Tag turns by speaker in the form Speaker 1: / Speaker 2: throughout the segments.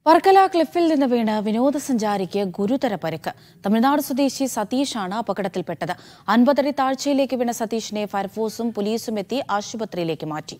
Speaker 1: വർക്കല ക്ലിഫിൽ നിന്ന് വീണ് വിനോദസഞ്ചാരിക്ക് ഗുരുതര പരിക്ക് തമിഴ്നാട് സ്വദേശി സതീഷാണ് അപകടത്തിൽപ്പെട്ടത് അൻപതടി താഴ്ചയിലേക്ക് വീണ സതീഷിനെ ഫയർഫോഴ്സും പോലീസും എത്തി ആശുപത്രിയിലേക്ക് മാറ്റി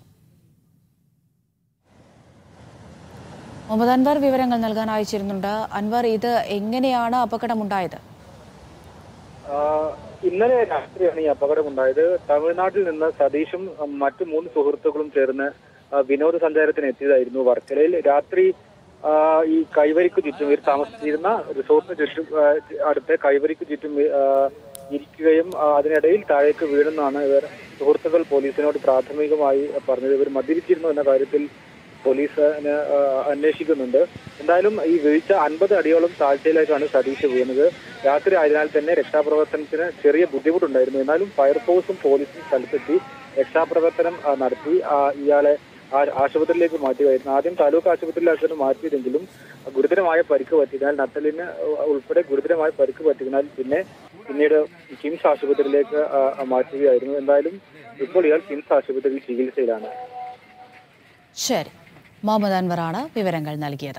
Speaker 1: മുഹമ്മദ് അൻവർ വിവരങ്ങൾ നൽകാൻ അയച്ചിരുന്നുണ്ട് അൻവർ ഇത് എങ്ങനെയാണ് അപകടമുണ്ടായത്
Speaker 2: ആഹ് ഇന്നലെ രാത്രിയാണ് ഈ അപകടമുണ്ടായത് തമിഴ്നാട്ടിൽ നിന്ന് സതീഷും ഉം, മറ്റു മൂന്ന് സുഹൃത്തുക്കളും ചേർന്ന് ആഹ് വിനോദസഞ്ചാരത്തിന് എത്തിയതായിരുന്നു വർക്കലയിൽ രാത്രി ആഹ് ഈ കൈവരിക്ക് ചുറ്റും ഇവർ താമസിച്ചിരുന്ന റിസോർട്ടിന് ചുറ്റും ആഹ് അടുത്ത് കൈവരിക്ക് ചുറ്റും ആഹ് ഇരിക്കുകയും ആഹ് അതിനിടയിൽ താഴേക്ക് വീണെന്നാണ് ഇവർ സുഹൃത്തുക്കൾ പോലീസിനോട് പ്രാഥമികമായി പറഞ്ഞത് ഇവർ മദ്യപിച്ചിരുന്നു എന്ന കാര്യത്തിൽ പോലീസിന് ആഹ് അന്വേഷിക്കുന്നുണ്ട് എന്തായാലും ഈ വീഴ്ച അൻപത് അടിയോളം താഴ്ചയിലേക്കാണ് സതീഷ് വീണത് രാത്രി ആയതിനാൽ തന്നെ രക്ഷാപ്രവർത്തനത്തിന് ചെറിയ ബുദ്ധിമുട്ടുണ്ടായിരുന്നു എന്നാലും ഫയർഫോഴ്സും പോലീസും സ്ഥലത്തെത്തി രക്ഷാപ്രവർത്തനം ആഹ് നടത്തി ആഹ് ഇയാളെ ആ- ആശുപത്രിയിലേക്ക് മാറ്റുകയായിരുന്നു ആദ്യം താലൂക്ക് ആശുപത്രിയിലായിരുന്നു മാറ്റിയതെങ്കിലും ഗുരുതരമായ പരിക്ക് പറ്റിയതിനാൽ നട്ടലിന് ഉൾപ്പെടെ ഗുരുതരമായ പരിക്ക് പറ്റിയതിനാൽ പിന്നെ പിന്നീട് കിംസ് ആശുപത്രിയിലേക്ക് ആഹ് മാറ്റുകയായിരുന്നു എന്തായാലും ഇപ്പോൾ ഇയാൾ കിംസ് ആശുപത്രിയിൽ ചികിത്സയിലാണ്
Speaker 1: ശരി മുഹമ്മദ് അൻവറാണ് വിവരങ്ങൾ നൽകിയത്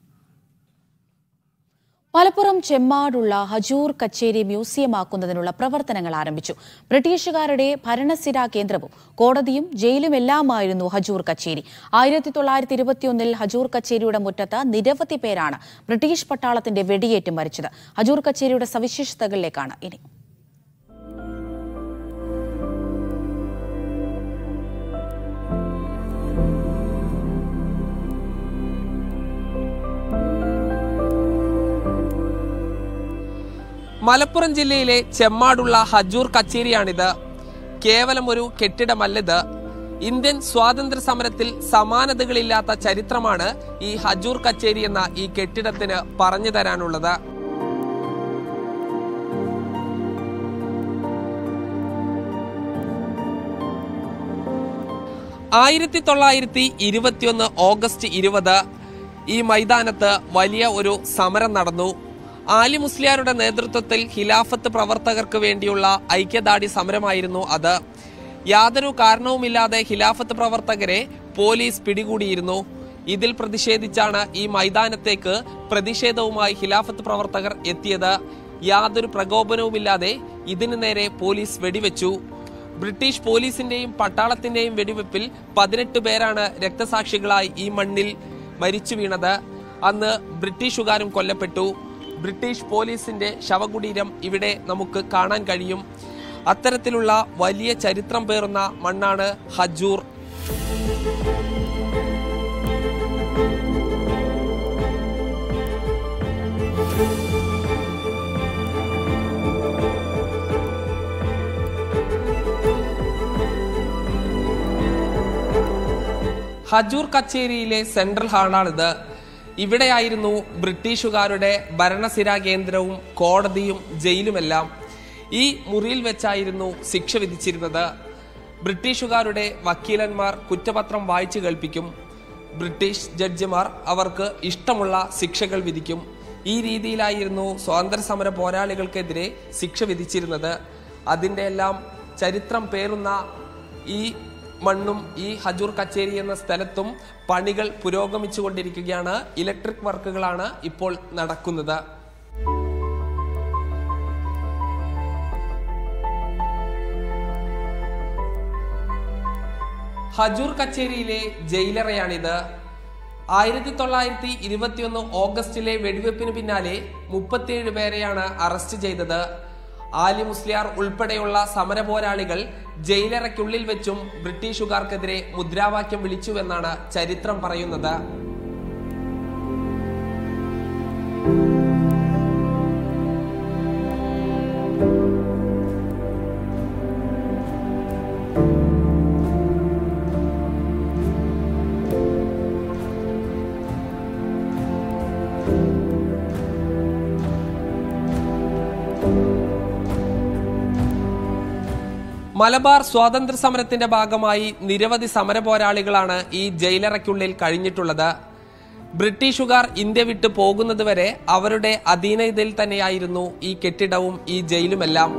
Speaker 1: മലപ്പുറം ചെമ്മാടുള്ള ഹജൂർ കച്ചേരി മ്യൂസിയമാക്കുന്നതിനുള്ള പ്രവർത്തനങ്ങൾ ആരംഭിച്ചു ബ്രിട്ടീഷുകാരുടെ ഭരണസിരാ കേന്ദ്രവും കോടതിയും ജയിലുമെല്ലാമായിരുന്നു ഹജൂർ കച്ചേരി ആയിരത്തി തൊള്ളായിരത്തി ഇരുപത്തിയൊന്നിൽ ഹജൂർ കച്ചേരിയുടെ മുറ്റത്ത് നിരവധി പേരാണ് ബ്രിട്ടീഷ് പട്ടാളത്തിന്റെ വെടിയേറ്റ് മരിച്ചത് ഹജൂർ കച്ചേരിയുടെ സവിശേഷതകളിലേക്കാണ് ഇനി
Speaker 3: മലപ്പുറം ജില്ലയിലെ ചെമ്മാടുള്ള ഹജൂർ കച്ചേരിയാണിത് കേവലം ഒരു കെട്ടിടമല്ലിത് ഇന്ത്യൻ സ്വാതന്ത്ര്യ സമരത്തിൽ സമാനതകളില്ലാത്ത ചരിത്രമാണ് ഈ ഹജൂർ കച്ചേരി എന്ന ഈ കെട്ടിടത്തിന് പറഞ്ഞു തരാനുള്ളത് ആയിരത്തി തൊള്ളായിരത്തി ഇരുപത്തിയൊന്ന് ഓഗസ്റ്റ് ഇരുപത് ഈ മൈതാനത്ത് വലിയ ഒരു സമരം നടന്നു ആലി മുസ്ലിയാരുടെ നേതൃത്വത്തിൽ ഖിലാഫത്ത് പ്രവർത്തകർക്ക് വേണ്ടിയുള്ള ഐക്യദാർഢ്യ സമരമായിരുന്നു അത് യാതൊരു കാരണവുമില്ലാതെ ഖിലാഫത്ത് പ്രവർത്തകരെ പോലീസ് പിടികൂടിയിരുന്നു ഇതിൽ പ്രതിഷേധിച്ചാണ് ഈ മൈതാനത്തേക്ക് പ്രതിഷേധവുമായി ഖിലാഫത്ത് പ്രവർത്തകർ എത്തിയത് യാതൊരു പ്രകോപനവുമില്ലാതെ ഇതിനു നേരെ പോലീസ് വെടിവെച്ചു ബ്രിട്ടീഷ് പോലീസിന്റെയും പട്ടാളത്തിന്റെയും വെടിവെപ്പിൽ പതിനെട്ട് പേരാണ് രക്തസാക്ഷികളായി ഈ മണ്ണിൽ മരിച്ചു വീണത് അന്ന് ബ്രിട്ടീഷുകാരും കൊല്ലപ്പെട്ടു ബ്രിട്ടീഷ് പോലീസിന്റെ ശവകുടീരം ഇവിടെ നമുക്ക് കാണാൻ കഴിയും അത്തരത്തിലുള്ള വലിയ ചരിത്രം പേറുന്ന മണ്ണാണ് ഹജൂർ ഹജൂർ കച്ചേരിയിലെ സെൻട്രൽ ഹാളാണിത് ഇവിടെയായിരുന്നു ബ്രിട്ടീഷുകാരുടെ ഭരണസിരാ കേന്ദ്രവും കോടതിയും ജയിലുമെല്ലാം ഈ മുറിയിൽ വെച്ചായിരുന്നു ശിക്ഷ വിധിച്ചിരുന്നത് ബ്രിട്ടീഷുകാരുടെ വക്കീലന്മാർ കുറ്റപത്രം വായിച്ചു കേൾപ്പിക്കും ബ്രിട്ടീഷ് ജഡ്ജിമാർ അവർക്ക് ഇഷ്ടമുള്ള ശിക്ഷകൾ വിധിക്കും ഈ രീതിയിലായിരുന്നു സ്വാതന്ത്ര്യ സമര പോരാളികൾക്കെതിരെ ശിക്ഷ വിധിച്ചിരുന്നത് അതിൻ്റെ എല്ലാം ചരിത്രം പേറുന്ന ഈ മണ്ണും ഈ ഹജൂർ കച്ചേരി എന്ന സ്ഥലത്തും പണികൾ പുരോഗമിച്ചുകൊണ്ടിരിക്കുകയാണ് ഇലക്ട്രിക് വർക്കുകളാണ് ഇപ്പോൾ നടക്കുന്നത് ഹജൂർ കച്ചേരിയിലെ ജയിലറയാണിത് ആയിരത്തി തൊള്ളായിരത്തി ഇരുപത്തിയൊന്ന് ഓഗസ്റ്റിലെ വെടിവെപ്പിന് പിന്നാലെ മുപ്പത്തിയേഴ് പേരെയാണ് അറസ്റ്റ് ചെയ്തത് ആലി മുസ്ലിയാർ ഉൾപ്പെടെയുള്ള സമരപോരാളികൾ ജയിലറയ്ക്കുള്ളിൽ വെച്ചും ബ്രിട്ടീഷുകാർക്കെതിരെ മുദ്രാവാക്യം വിളിച്ചുവെന്നാണ് ചരിത്രം പറയുന്നത് മലബാർ സ്വാതന്ത്ര്യ സമരത്തിന്റെ ഭാഗമായി നിരവധി സമരപോരാളികളാണ് ഈ ജയിലറയ്ക്കുള്ളിൽ കഴിഞ്ഞിട്ടുള്ളത് ബ്രിട്ടീഷുകാർ ഇന്ത്യ വിട്ടു പോകുന്നതുവരെ അവരുടെ അധീനതയിൽ തന്നെയായിരുന്നു ഈ കെട്ടിടവും ഈ ജയിലുമെല്ലാം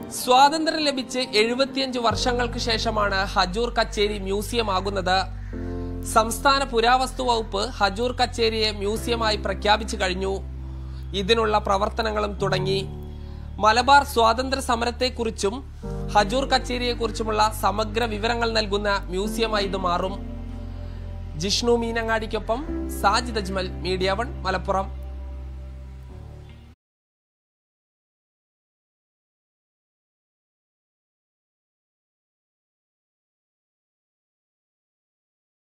Speaker 3: സ്വാതന്ത്ര്യം ലഭിച്ച് എഴുപത്തിയഞ്ച് വർഷങ്ങൾക്ക് ശേഷമാണ് ഹജൂർ കച്ചേരി മ്യൂസിയം ആകുന്നത് സംസ്ഥാന പുരാവസ്തു വകുപ്പ് ഹജൂർ കച്ചേരിയെ മ്യൂസിയമായി പ്രഖ്യാപിച്ചു കഴിഞ്ഞു ഇതിനുള്ള പ്രവർത്തനങ്ങളും തുടങ്ങി മലബാർ സ്വാതന്ത്ര്യ സമരത്തെക്കുറിച്ചും ഹജൂർ കച്ചേരിയെക്കുറിച്ചുമുള്ള സമഗ്ര വിവരങ്ങൾ നൽകുന്ന മ്യൂസിയമായി ഇത് മാറും ജിഷ്ണു മീനങ്ങാടിക്കൊപ്പം സാജിദ് അജ്മൽ മീഡിയ വൺ മലപ്പുറം